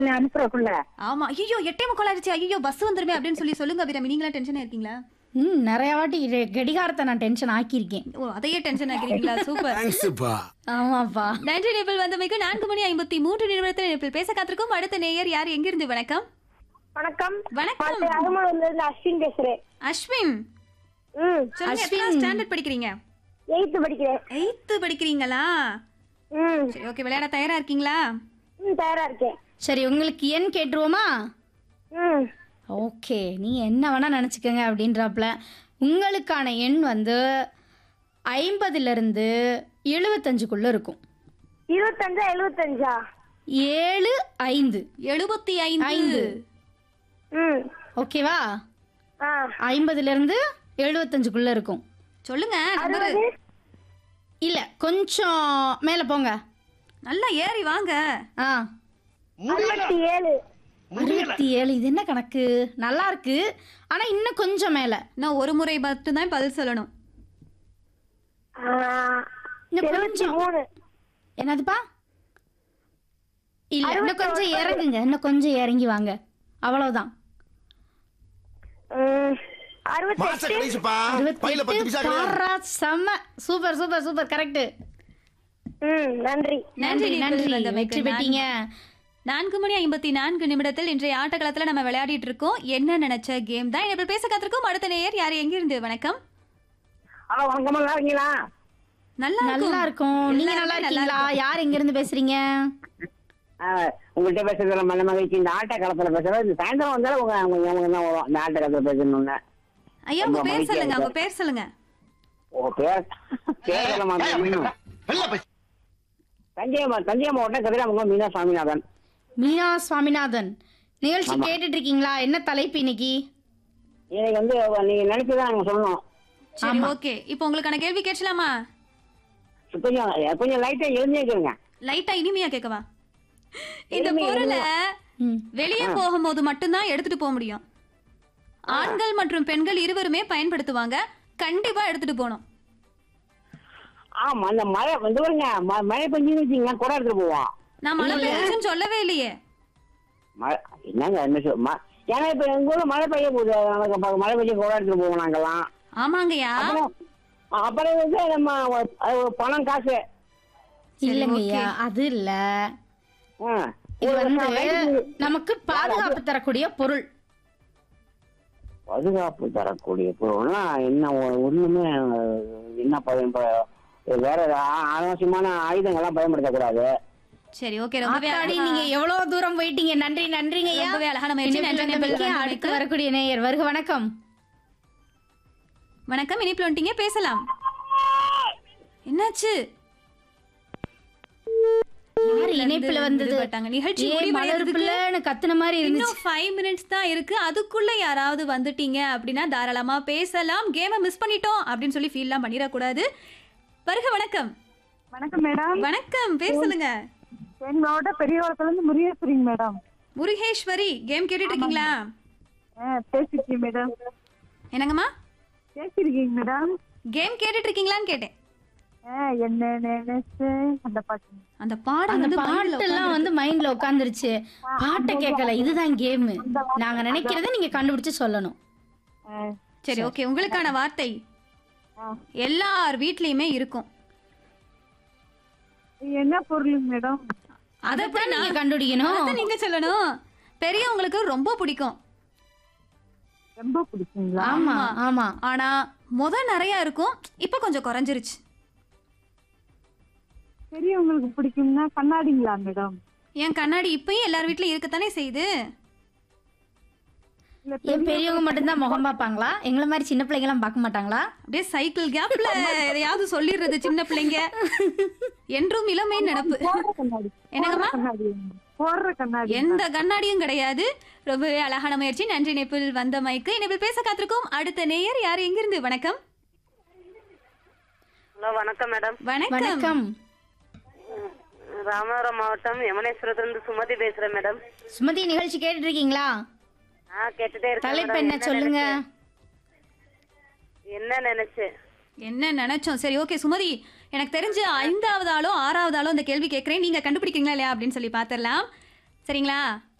அனுப்புறக்குள்ள ஆமா ஐயோ எட்டே முக்கால் ஆயிடுச்சு ஐயோ பஸ் வந்துருமே அப்படின்னு சொல்லி சொல்லுங்க அபிராமி நீங்களா டென்ஷனா இருக்கீங்களா ம் நிறைய வாட்டி ரெ- கடிகாரத்தை நான் டென்ஷன் ஆக்கியிருக்கேன் ஓ அதையே டென்ஷன் ஆகிறீங்களா சூப்பர் தேங்க்ஸ்ப்பா ஆமாப்பா நன்றி நேபிள் வந்தமைக்கு நான்கு மணி ஐம்பத்தி மூன்று நிமிடத்தில் நேபிள் பேச காத்திருக்கும் அடுத்த நேயர் யார் எங்கிருந்து வணக்கம் வணக்கம் வணக்கம் அருமூர்ல இருந்து அஸ்வின் பேசுறேன் அஸ்வின் ம் சொல்லுங்க எத்தனை ஸ்டாண்டர்ட் படிக்கிறீங்க எயித்து படிக்கிறேன் எயித்து படிக்கிறீங்களா ம் சரி ஓகே விளையாட தயாரா இருக்கீங்களா ம் தயாரா இருக்கேன் சரி உங்களுக்கு எண் கேட்டுருவோமா ம் ஓகே நீ என்ன வேணா நினச்சிக்கோங்க அப்படின்றாப்புல உங்களுக்கான எண் வந்து ஐம்பதுலேருந்து எழுபத்தஞ்சுக்குள்ளே இருக்கும் இருபத்தஞ்சா எழுபத்தஞ்சா ஏழு ஐந்து எழுபத்தி ஐந்து ஐந்து. ம் ஓகேவா ஆ ஐம்பதுலேருந்து எழுபத்தஞ்சுக்குள்ளே இருக்கும் சொல்லுங்க நம்பரு அறுபது இல்லை கொஞ்சம் மேலே போங்க நல்லா ஏறி வாங்க ஆ அறுபத்தி ஏழு அறுபத்தி ஏழு இது என்ன கணக்கு நல்லா இருக்கு ஆனால் இன்னும் கொஞ்சம் மேலே நான் ஒரு முறை மட்டும்தான் பதில் சொல்லணும் ஆ, இன்னும் எழுபத்தி கொஞ்சம் மூணு என்னதுப்பா இல்லை இன்னும் கொஞ்சம் இறங்குங்க இன்னும் கொஞ்சம் இறங்கி வாங்க அவ்வளவுதான் ம், அறுபத்தி மாச எட்டு கடைசிப்பா பையில பத்து பைசா கிடையாது பாரா, செம்ம சூப்பர் சூப்பர் சூப்பர் கரெக்ட் ம் நன்றி நன்றி நேபிள் நன்றி வந்தமைக்கு வெற்றி பெற்றீங்க நான்கு மணி ஐம்பத்தி நான்கு நிமிடத்தில் இன்றைய ஆட்டக்களத்துல நம்ம விளையாடிட்டு இருக்கோம் என்ன நினைச்ச கேம் தான் இப்ப பேச காத்திருக்கோம் அடுத்த நேயர் யார் எங்கிருந்து வணக்கம் ஹலோ வணக்கம் நல்லா இருக்கீங்களா நல்லா நல்லா இருக்கும் நீங்க நல்லா எல்லாருமே இருக்கீங்களா யார் எங்க இருந்து பேசுறீங்க உங்கள்கிட்ட பேசுறதுல மன மகிழ்ச்சி இந்த ஆட்ட களத்துல பேசுறது இந்த சாயந்தரம் வந்தாலும் உங்க உங்க ஞாபகம் தான் வரும் இந்த ஆட்ட களத்துல பேசணும்னு ஐயா உங்க ரொம்ப பேர் மகிழ்ச்சியா சொல்லுங்க இருக்கு. உங்க பேர் சொல்லுங்க உங்க பேர் பேர் சொல்ல மாட்டேன் வெள்ள பை தஞ்சை மா- தஞ்சை மாவட்டம் கதிராமங்கம் மீனா சாமிநாதன் மீனா சுவாமிநாதன் நிகழ்ச்சி கேட்டுட்டு இருக்கீங்களா என்ன தலைப்பு இன்னைக்கு எனக்கு வந்து நீங்க நினைச்சதான் எனக்கு சொல்லணும் சரி ஓகே இப்போ உங்களுக்கான கேள்வி கேட்கலாமா கொஞ்சம் கொஞ்சம் லைட்டா எழுந்தே கேளுங்க லைட்டா இனிமையா கேட்கவா இந்த இனிமை, பொருளை ம். வெளியே போகும்போது மட்டும்தான் எடுத்துட்டு போக முடியும் ஆண்கள் மற்றும் பெண்கள் இருவருமே பயன்படுத்துவாங்க கண்டிப்பா எடுத்துட்டு போகணும் ஆமா அந்த மழை வந்து பாருங்க ம- மழை பெஞ்சுன்னு வச்சுங்க குடம் எடுத்துட்டு போவோம் நான் மழை பெய்யுதுன்னு சொல்லவே இல்லையே மழை என்னங்க என்ன சொல் ம- ஏன்னா இப்ப எங்க ஊர்ல மழை பெய்ய போகுது நமக்கு அப்ப மழை பெய்ய குடம் எடுத்துட்டு போவோம் நாங்கெல்லாம் ஆமாங்கய்யா அப்புறம் அப்புறம் வந்து நம்ம அது ஒரு பணம் காசு இல்லைங்கய்யா அது இல்ல ஆ. இது ஒரு வந்து லைட்டு- நமக்கு பாதுகாப்பு தரக்கூடிய பொருள் பாதுகாப்பு தரக்கூடிய பொருள்னா என்ன ஒ- ஒண்ணுமே அஹ், என்ன பயன் ப- வேற ஆ- அனாவசியமான ஆயுதங்கள்லாம் பயன்படுத்தக்கூடாது சரி ஓகே ரொம்பவே ஆத்தாடி அழகா- நீங்க எவ்வளவு தூரம் போயிட்டீங்க நன்றி நன்றிங்கய்யா ரொம்பவே அழகான முயற்சி. இனிப்பில் நன்றி, வந்தமைக்கு நன்றி, அடுத்து நன்றி. வரக்கூடிய நேயர் வருக வணக்கம் வணக்கம் இனிப்புல வந்துட்டீங்க பேசலாம் என்னாச்சு யார் இணைப்புல வந்தது விடுபட்டாங்க. நிகழ்ச்சி ஏ, முடிவடையறதுக்கு மலர் பிள்ளைன்னு கத்துன மாதிரி இருந்துச்சு இன்னும் ஃபைவ் மினிட்ஸ் தான் இருக்கு அதுக்குள்ள யாராவது வந்துட்டீங்க அப்படின்னா தாராளமா பேசலாம் கேமை மிஸ் பண்ணிட்டோம் அப்படின்னு சொல்லி ஃபீல்லாம் பண்ணிடக்கூடாது வருக வணக்கம் வணக்கம் மேடம் வணக்கம் பேர் சொல்லுங்க என் மாவட்டம் பெரியவரத்துல இருந்து முருகேஸ்வரிங்க மேடம் முருகேஸ்வரி கேம் கேட்டுட்டு இருக்கீங்களா ஆ, பேசிருக்கீங்க மேடம் என்னங்கம்மா பேசிருக்கீங்க மேடம் கேம் கேட்டுட்டு இருக்கீங்களான்னு கேட்டேன் ஆ, என்ன நினைச்சு அந்த பாட்டு அந்த பாடம் அந்த வந்து மைண்ட்ல பாட்டெல்லாம் வந்து மைண்ட்ல உட்காந்துருச்சு பாட்டை கேட்கல இதுதான் கேம் நாங்க நினைக்கிறத நீங்க கண்டுபிடிச்சு சொல்லணும் ஆ, சரி ஓகே உங்களுக்கான வார்த்தை ஆ. எல்லார் வீட்லயுமே இருக்கும் இது என்ன பொருளுங்க மேடம் அதைத்தான் நீங்க கண்டுபிடிக்கணும் அதான் நீங்க சொல்லணும் பெரியவங்களுக்கு ரொம்ப பிடிக்கும் ரொம்ப பிடிக்குங்களா ஆமா ஆமா ஆனா முத நிறைய இருக்கும் இப்ப கொஞ்சம் குறைஞ்சிருச்சு பெரியவங்களுக்கு பிடிக்கும்னா கண்ணாடிங்களா மேடம் என் கண்ணாடி இப்பயும் எல்லார் வீட்லயும் இருக்கத்தானே செய்யுது இல்ல ஏன் பெரியவங்க மட்டும்தான் முகம் பார்ப்பாங்களா எங்களை மாதிரி சின்ன பிள்ளைங்க எல்லாம் பார்க்க மாட்டாங்களா அப்படியே சைக்கிள் கேப்ல எதையாவது சொல்லிடுறது சின்ன பிள்ளைங்க என்றும் இளமை நடப்பு போடுற கண்ணாடி என்னங்கம்மா கண்ணாடி போடுற கண்ணாடி எந்த கண்ணாடியும் கிடையாது ரொம்பவே அழகான முயற்சி நன்றி இணைப்பில் வந்த மைக்கு இணைப்பில் பேச காத்திருக்கும் அடுத்த நேயர் யார் எங்கிருந்து வணக்கம் ஹலோ வணக்கம் மேடம் வணக்கம் வணக்கம் ராமநாதபுரம் மாவட்டம் யமுனேஸ்வரத்துலேருந்து சுமதி பேசுறேன் மேடம் சுமதி நிகழ்ச்சி கேட்டுட்டு இருக்கீங்களா ஆ கேட்டுட்டே இருக்கேன் தலைப்பு மேடம். என்ன சொல்லுங்க என்ன நினைச்சு என்ன நினைச்சோம் சரி ஓகே சுமதி எனக்கு தெரிஞ்சு ஐந்தாவது ஆளோ ஆறாவது ஆளோ இந்த கேள்வி கேட்கறேன் நீங்க கண்டுபிடிக்கிறீங்களா இல்லையா அப்படின்னு சொல்லி பாத்திரலாம் சரிங்களா